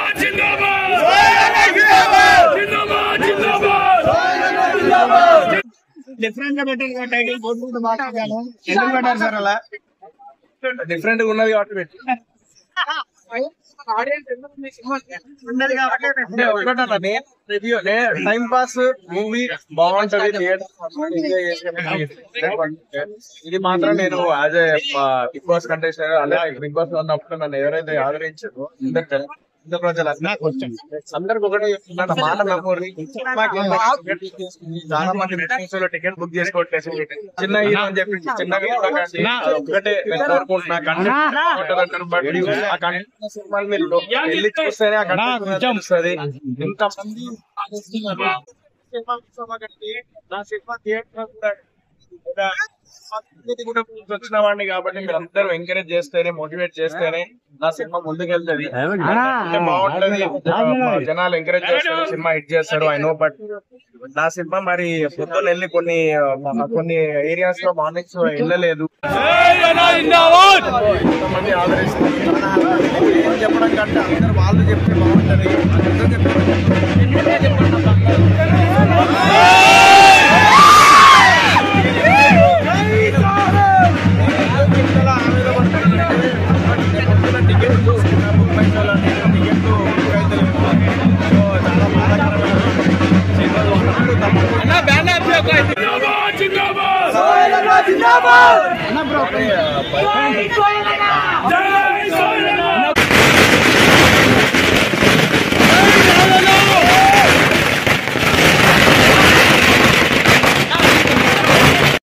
Different గా పెట్టారు title board మాట్లాడాను ఎందుకు పెట్టారు సార్ అలా డిఫరెంట్ గా ఉన్నది కాబట్టి పెట్టి అంటే ఒకటన్నా నేను రివ్యూ టైం పాస్ మూవీ బాగుంటది థియేటర్ ఇది మాత్రం నేను as a Bigg Boss contestant అలా బిగ్ బాస్ ఉన్నప్పుడు నన్ను ఎవరైతే ఆదరించారో అందరు ఇంత ప్రజలు అందరికి ఒకటే చెప్తున్నాను మాట నమ్మూరి చాలా మంది మీటింగ్స్ లో టికెట్ బుక్ చేసుకోవట్లేదు చిన్న హీరో అని చెప్పి చిన్న హీరో కాకండి. అది ఒక్కటే నేను కోరుకుంటున్నా కంటెంట్ బట్ ఆ కంటెంట్ సినిమాలు మీరు వెళ్ళి చూస్తేనే ఆ కంటెంట్ తెలుస్తుంది ఇంతమంది ఆలోచిస్తున్నారు. సినిమా కోసం అక్కడికి నా సినిమా థియేటర్ కూడా ఒక పద్ధతి కూడా వచ్చిన వాడిని కాబట్టి మీరు అందరూ ఎంకరేజ్ చేస్తేనే మోటివేట్ చేస్తేనే నా సినిమా ముందుకెళ్తది అంటే బాగుంటది జనాలు ఎంకరేజ్ చేస్తారు సినిమా హిట్ చేస్తారు ఐ నో బట్ నా సినిమా మరి పొద్దున్న వెళ్ళి కొన్ని ఆ, కొన్ని ఏరియాస్ లో మార్నింగ్స్ వెళ్ళలేదు ఎంతమంది ఆదరిస్తున్నారు నేను చెప్పడం కంటే అందరు వాళ్ళు చెప్తే బాగుంటది అందరూ చెప్తారు. టికెట్ చూసుకున్నా ముప్పై టికెట్ బుక్ అయితే సో చాలా బాధాకరమైన సినిమాలు తప్పకుండా అన్న బ్రో జై